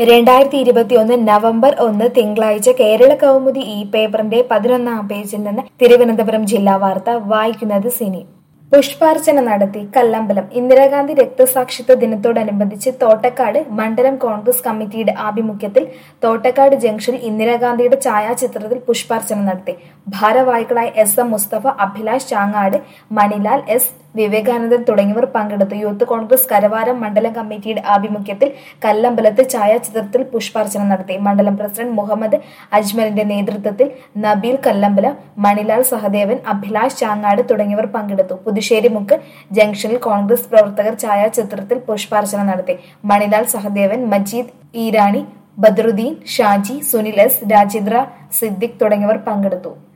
രണ്ടായിരത്തി ഇരുപത്തിയൊന്ന് നവംബർ ഒന്ന് തിങ്കളാഴ്ച കേരള കൗമുദി ഈ പേപ്പറിന്റെ പതിനൊന്നാം പേജിൽ നിന്ന് തിരുവനന്തപുരം ജില്ലാ വാർത്ത വായിക്കുന്നത് സിനി പുഷ്പാർച്ചന നടത്തി കല്ലമ്പലം ഇന്ദിരാഗാന്ധി രക്തസാക്ഷിത്വ ദിനത്തോടനുബന്ധിച്ച് തോട്ടക്കാട് മണ്ഡലം കോൺഗ്രസ് കമ്മിറ്റിയുടെ ആഭിമുഖ്യത്തിൽ തോട്ടക്കാട് ജംഗ്ഷനിൽ ഇന്ദിരാഗാന്ധിയുടെ ഛായാചിത്രത്തിൽ പുഷ്പാർച്ചന നടത്തി ഭാരവാഹികളായ S M Musthafa Abhilash Changad Manilal S Vivekanandan തുടങ്ങിയവർ പങ്കെടുത്തു യൂത്ത് കോൺഗ്രസ് കരവാരം മണ്ഡലം കമ്മിറ്റിയുടെ ആഭിമുഖ്യത്തിൽ കല്ലമ്പലത്ത് ഛായാചിത്രത്തിൽ പുഷ്പാർച്ചന നടത്തി മണ്ഡലം പ്രസിഡന്റ് മുഹമ്മദ് അജ്മലിന്റെ നേതൃത്വത്തിൽ നബീൽ കല്ലമ്പലം മണിലാൽ സഹദേവൻ അഭിലാഷ് ചാങ്ങാട് തുടങ്ങിയവർ പങ്കെടുത്തു പുതുശ്ശേരി മുക്ക് ജംഗ്ഷനിൽ കോൺഗ്രസ് പ്രവർത്തകർ ഛായാചിത്രത്തിൽ പുഷ്പാർച്ചന നടത്തി മണിലാൽ സഹദേവൻ മജീദ് ഈരാണി ബദറുദ്ദീൻ ഷാജി സുനിൽ എസ് രാജേന്ദ്ര സിദ്ദിഖ് തുടങ്ങിയവർ പങ്കെടുത്തു